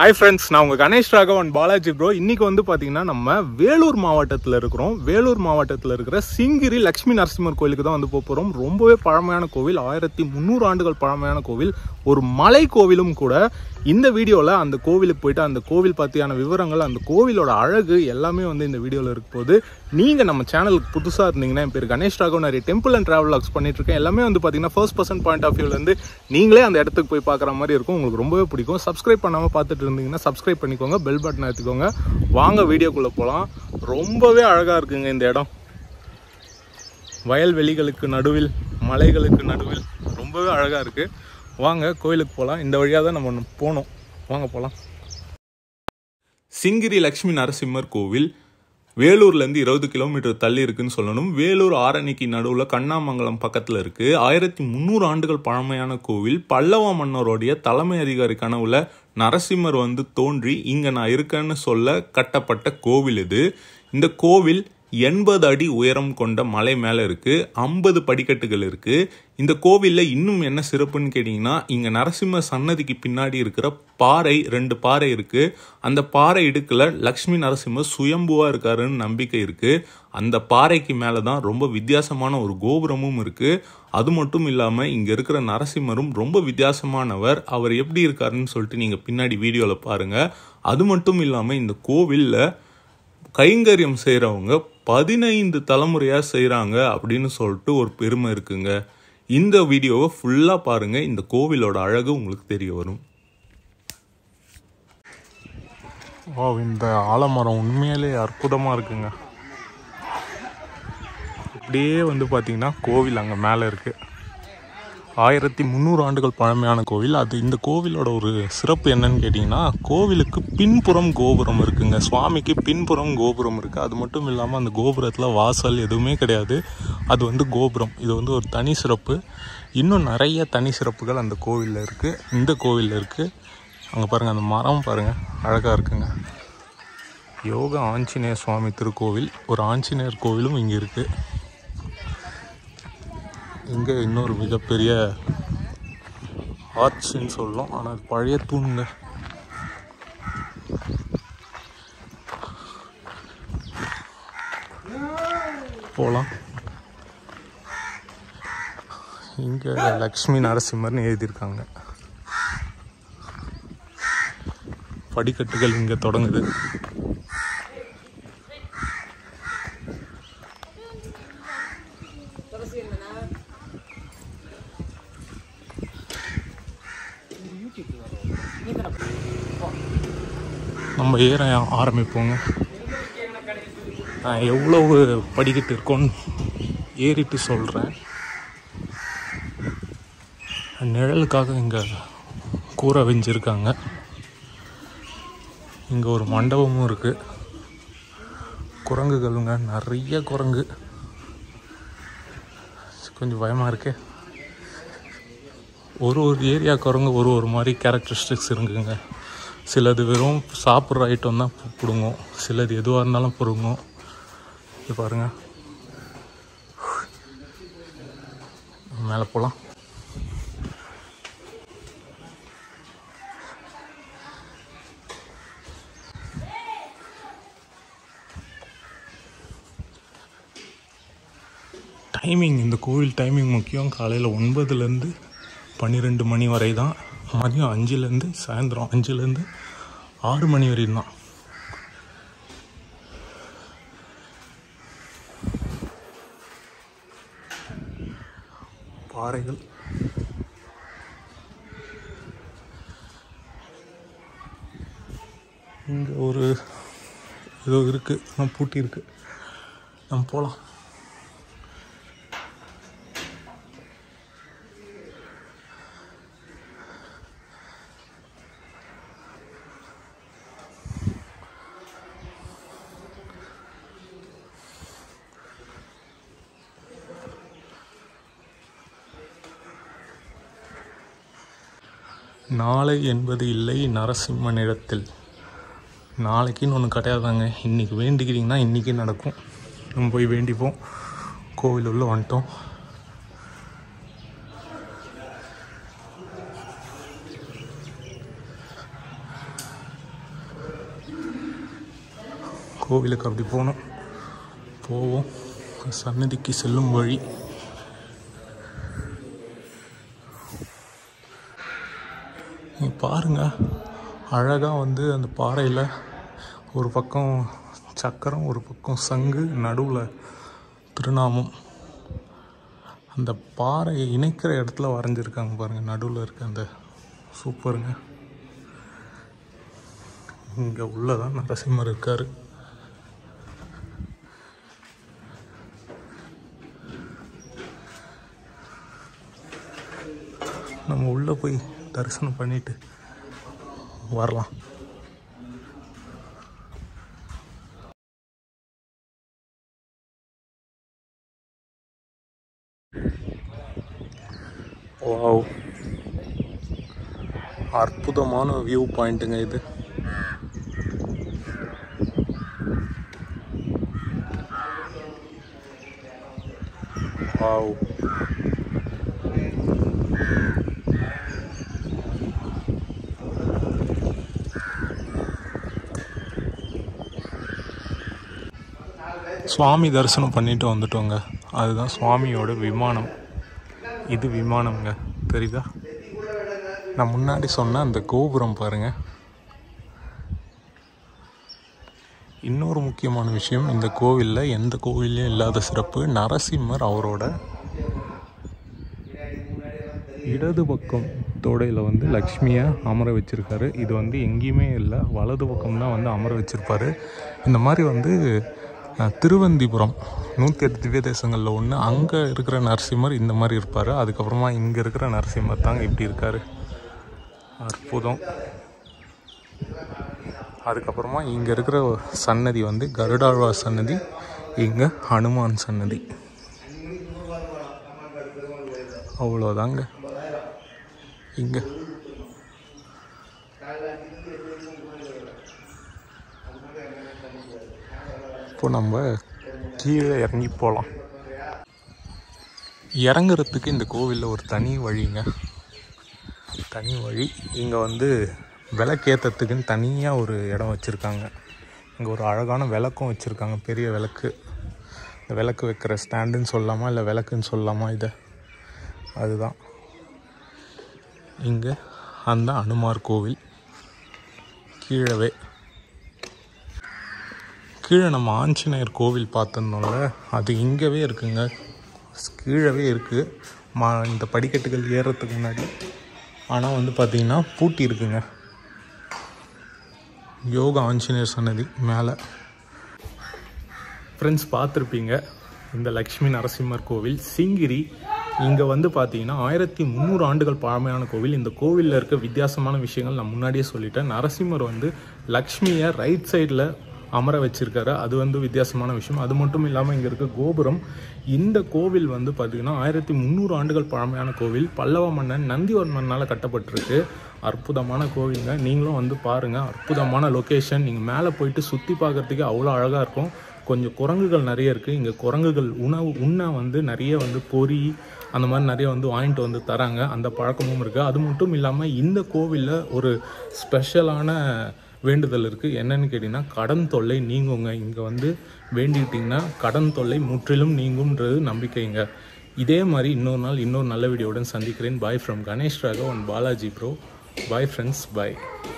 hi friends நான் உங்கள் Ganesh Raghavan Balaji bro இன்னைக்கு வந்து பார்த்தீங்கன்னா நம்ம வேலூர் மாவட்டத்தில் இருக்கிறோம் வேலூர் மாவட்டத்தில் இருக்கிற சிங்கிரி லக்ஷ்மி நரசிம்மர் கோயிலுக்கு தான் வந்து போக போகிறோம் ரொம்பவே பழமையான கோவில் ஆயிரத்தி முந்நூறு ஆண்டுகள் பழமையான கோவில் ஒரு மலை கோவிலும் கூட இந்த வீடியோவில் அந்த கோவிலுக்கு போயிட்டு அந்த கோவில் பற்றியான விவரங்கள் அந்த கோவிலோட அழகு எல்லாமே வந்து இந்த வீடியோவில் இருக்க போது நீங்கள் நம்ம சேனலுக்கு புதுசாக இருந்தீங்கன்னா என் பேர் கணேஷ் ராகவன் நிறைய டெம்பிள் அண்ட் ட்ராவல் லாக்ஸ் பண்ணிட்டு இருக்கேன் எல்லாமே வந்து பார்த்தீங்கன்னா ஃபர்ஸ்ட் பர்சன் பாயிண்ட் ஆஃப் வியூலேருந்து நீங்களே அந்த இடத்துக்கு போய் பார்க்குற மாதிரி இருக்கும் உங்களுக்கு ரொம்பவே பிடிக்கும் சப்ஸ்கிரைப் பண்ணாமல் பார்த்துட்டு இருந்தீங்கன்னா சப்ஸ்கிரைப் பண்ணிக்கோங்க பெல் பட்டன் எடுத்துக்கோங்க வாங்க வீடியோக்குள்ளே போகலாம் ரொம்பவே அழகாக இருக்குங்க இந்த இடம் வயல்வெளிகளுக்கு நடுவில் மலைகளுக்கு நடுவில் ரொம்பவே அழகாக இருக்குது வாங்க கோயிலுக்கு போகலாம் இந்த வழியாக தான் நம்ம போனோம் வாங்க போகலாம் சிங்கிரி லக்ஷ்மி நரசிம்மர் கோவில் வேலூர்லேருந்து இருபது கிலோமீட்டர் தள்ளி இருக்குன்னு சொல்லணும் வேலூர் ஆரணிக்கு நடுவில் கண்ணாமங்கலம் பக்கத்தில் இருக்குது ஆயிரத்தி முந்நூறு ஆண்டுகள் பழமையான கோவில் பல்லவ மன்னருடைய தலைமை அதிகாரி கனவுல நரசிம்மர் வந்து தோன்றி இங்கே நான் இருக்கேன்னு சொல்ல கட்டப்பட்ட கோவில் இது இந்த கோவில் எண்பது அடி உயரம் கொண்ட மலை மேலே இருக்குது ஐம்பது படிக்கட்டுகள் இருக்குது இந்த கோவிலில் இன்னும் என்ன சிறப்புன்னு கேட்டிங்கன்னா இங்கே நரசிம்ம சன்னதிக்கு பின்னாடி இருக்கிற பாறை ரெண்டு பாறை இருக்குது அந்த பாறை இடுக்கில் லக்ஷ்மி நரசிம்மர் சுயம்புவாக இருக்காருன்னு நம்பிக்கை இருக்குது அந்த பாறைக்கு மேலே தான் ரொம்ப வித்தியாசமான ஒரு கோபுரமும் இருக்குது அது மட்டும் இல்லாமல் இங்கே இருக்கிற நரசிம்மரும் ரொம்ப வித்தியாசமானவர் அவர் எப்படி இருக்காருன்னு சொல்லிட்டு நீங்கள் பின்னாடி வீடியோவில் பாருங்கள் அது மட்டும் இல்லாமல் இந்த கோவிலில் கைங்கரியம் செய்கிறவங்க பதினைந்து தலைமுறையாக செய்கிறாங்க அப்படின்னு சொல்லிட்டு ஒரு பெருமை இருக்குங்க இந்த வீடியோவை ஃபுல்லாக பாருங்கள் இந்த கோவிலோட அழகு உங்களுக்கு தெரிய வரும் ஓ இந்த ஆலமரம் உண்மையிலே அற்புதமாக இருக்குங்க இப்படியே வந்து பார்த்தீங்கன்னா கோவில் அங்கே மேலே இருக்குது ஆயிரத்தி முந்நூறு ஆண்டுகள் பழமையான கோவில் அது இந்த கோவிலோட ஒரு சிறப்பு என்னன்னு கேட்டிங்கன்னா கோவிலுக்கு பின்புறம் கோபுரம் இருக்குங்க சுவாமிக்கு பின்புறம் கோபுரம் இருக்குது அது மட்டும் இல்லாமல் அந்த கோபுரத்தில் வாசல் எதுவுமே கிடையாது அது வந்து கோபுரம் இது வந்து ஒரு தனி சிறப்பு இன்னும் நிறைய தனி சிறப்புகள் அந்த கோவிலில் இருக்குது இந்த கோவிலில் இருக்குது அங்கே பாருங்கள் அந்த மரம் பாருங்கள் அழகாக இருக்குங்க யோகா ஆஞ்சநேயர் சுவாமி திருக்கோவில் ஒரு ஆஞ்சநேயர் கோவிலும் இங்கே இருக்குது இங்கே இன்னொரு மிகப்பெரிய ஆர்ச்சின்னு சொல்லலாம் ஆனால் அது பழைய தூணுங்க போகலாம் இங்கே லக்ஷ்மி நரசிம்மர்னு எழுதியிருக்காங்க படிக்கட்டுகள் இங்கே தொடங்குது நம்ம ஏற ஆரம்பிப்போங்க நான் எவ்வளவு படிக்கட்டு இருக்கோன்னு ஏறிட்டு சொல்கிறேன் நிழலுக்காக இங்கே கூரை வெஞ்சிருக்காங்க இங்கே ஒரு மண்டபமும் இருக்குது குரங்குகளுங்க நிறைய குரங்கு கொஞ்சம் பயமாக இருக்கு ஒரு ஒரு ஏரியா குரங்கு ஒரு ஒரு மாதிரி கேரக்டரிஸ்டிக்ஸ் இருக்குங்க சிலது வெறும் சாப்பிட்ற ஐட்டம் தான் பிடுங்கும் சிலது எதுவாக இருந்தாலும் பிடுங்கும் இது பாருங்க மேலே போகலாம் டைமிங் இந்த கோவில் டைமிங் முக்கியம் காலையில் ஒன்பதுலேருந்து பன்னிரெண்டு மணி வரை தான் மதியம் அஞ்சுலேருந்து சாயந்தரம் அஞ்சுலேருந்து ஆறு மணி வரையும் தான் பாறைகள் இங்கே ஒரு ஏதோ இருக்குது ஆனால் பூட்டி இருக்கு நம்ம போகலாம் நாளை என்பது இல்லை நரசிம்மனிடத்தில் நாளைக்குன்னு ஒன்று கிடையாதாங்க இன்றைக்கி வேண்டிக்கிட்டிங்கன்னா இன்றைக்கே நடக்கும் நம்ம போய் வேண்டிப்போம் கோவில் உள்ள வந்துட்டோம் கோவிலுக்கு அப்படி போகணும் போவோம் சன்னதிக்கு செல்லும் வழி நீ பாருங்க அழகாக வந்து அந்த பாறையில் ஒரு பக்கம் சக்கரம் ஒரு பக்கம் சங்கு நடுவில் திருநாமம் அந்த பாறையை இணைக்கிற இடத்துல வரைஞ்சிருக்காங்க பாருங்கள் நடுவில் இருக்க அந்த சூப்பருங்க இங்கே உள்ளதான் நரசிம்மர் இருக்கார் நம்ம உள்ளே போய் தரிசனம் பண்ணிட்டு வரலாம் வாவ் அற்புதமான வியூ பாயிண்ட்டுங்க இது வாவ் சுவாமி தரிசனம் பண்ணிட்டு வந்துட்டோங்க அதுதான் சுவாமியோட விமானம் இது விமானம்ங்க தெரியுதா நான் முன்னாடி சொன்ன அந்த கோபுரம் பாருங்க இன்னொரு முக்கியமான விஷயம் இந்த கோவிலில் எந்த கோவில்லையும் இல்லாத சிறப்பு நரசிம்மர் அவரோட இடது பக்கம் தோடையில் வந்து லக்ஷ்மியை அமர வச்சிருக்காரு இது வந்து எங்கேயுமே இல்லை வலது பக்கம் தான் வந்து அமர வச்சிருப்பாரு இந்த மாதிரி வந்து அஹ், திருவந்திபுரம் நூற்றி எட்டு திவ்ய தேசங்களில் ஒன்று அங்கே இருக்கிற நரசிம்மர் இந்த மாதிரி இருப்பார் அதுக்கப்புறமா இங்கே இருக்கிற நரசிம்மர் தாங்க இப்படி இருக்காரு அற்புதம் அதுக்கப்புறமா இங்கே இருக்கிற சன்னதி வந்து கருடாழ்வார் சன்னதி இங்கே ஹனுமான் சன்னதி அவ்வளோதாங்க இங்கே இப்போ நம்ம கீழே இறங்கி போகலாம் இறங்குறதுக்கு இந்த கோவிலில் ஒரு தனி வழிங்க தனி வழி இங்கே வந்து விளக்கேற்றத்துக்குன்னு தனியாக ஒரு இடம் வச்சுருக்காங்க இங்கே ஒரு அழகான விளக்கும் வச்சுருக்காங்க பெரிய விளக்கு இந்த விளக்கு வைக்கிற ஸ்டாண்டுன்னு சொல்லலாமா இல்லை விளக்குன்னு சொல்லலாமா இதை அதுதான் இங்கே அந்த அனுமார் கோவில் கீழவே கீழே நம்ம ஆஞ்சநேயர் கோவில் பார்த்துருந்தோம்ல அது இங்கவே இருக்குங்க கீழவே இருக்குது மா இந்த படிக்கட்டுகள் ஏறுறதுக்கு முன்னாடி ஆனால் வந்து பார்த்திங்கன்னா பூட்டி இருக்குங்க யோகா ஆஞ்சநேயர் சன்னதி மேலே ஃப்ரெண்ட்ஸ் பார்த்துருப்பீங்க இந்த லக்ஷ்மி நரசிம்மர் கோவில் சிங்கிரி இங்கே வந்து பார்த்தீங்கன்னா ஆயிரத்தி முந்நூறு ஆண்டுகள் பழமையான கோவில் இந்த கோவிலில் இருக்க வித்தியாசமான விஷயங்கள் நான் முன்னாடியே சொல்லிட்டேன் நரசிம்மர் வந்து லக்ஷ்மியை ரைட் சைடில் அமர வச்சிருக்காரு அது வந்து வித்தியாசமான விஷயம் அது மட்டும் இல்லாமல் இங்கே இருக்க கோபுரம் இந்த கோவில் வந்து பார்த்திங்கன்னா ஆயிரத்தி முந்நூறு ஆண்டுகள் பழமையான கோவில் பல்லவ மன்னன் நந்திவர்மனால் கட்டப்பட்டிருக்கு அற்புதமான கோவிலுங்க நீங்களும் வந்து பாருங்கள் அற்புதமான லொக்கேஷன் நீங்கள் மேலே போயிட்டு சுற்றி பார்க்கறதுக்கு அவ்வளோ அழகாக இருக்கும் கொஞ்சம் குரங்குகள் நிறைய இருக்குது இங்கே குரங்குகள் உணவு உண்ண வந்து நிறைய வந்து பொறி அந்த மாதிரி நிறைய வந்து வாங்கிட்டு வந்து தராங்க அந்த பழக்கமும் இருக்குது அது மட்டும் இல்லாமல் இந்த கோவிலில் ஒரு ஸ்பெஷலான வேண்டுதல் இருக்குது என்னன்னு கேட்டிங்கன்னா கடன் தொல்லை நீங்குங்க இங்கே வந்து வேண்டிக்கிட்டிங்கன்னா கடன் தொல்லை முற்றிலும் நீங்கும்ன்றது நம்பிக்கைங்க இதே மாதிரி இன்னொரு நாள் இன்னொரு நல்ல வீடியோவுடன் சந்திக்கிறேன் bye from Ganesh Raghav and Balaji bro bye friends bye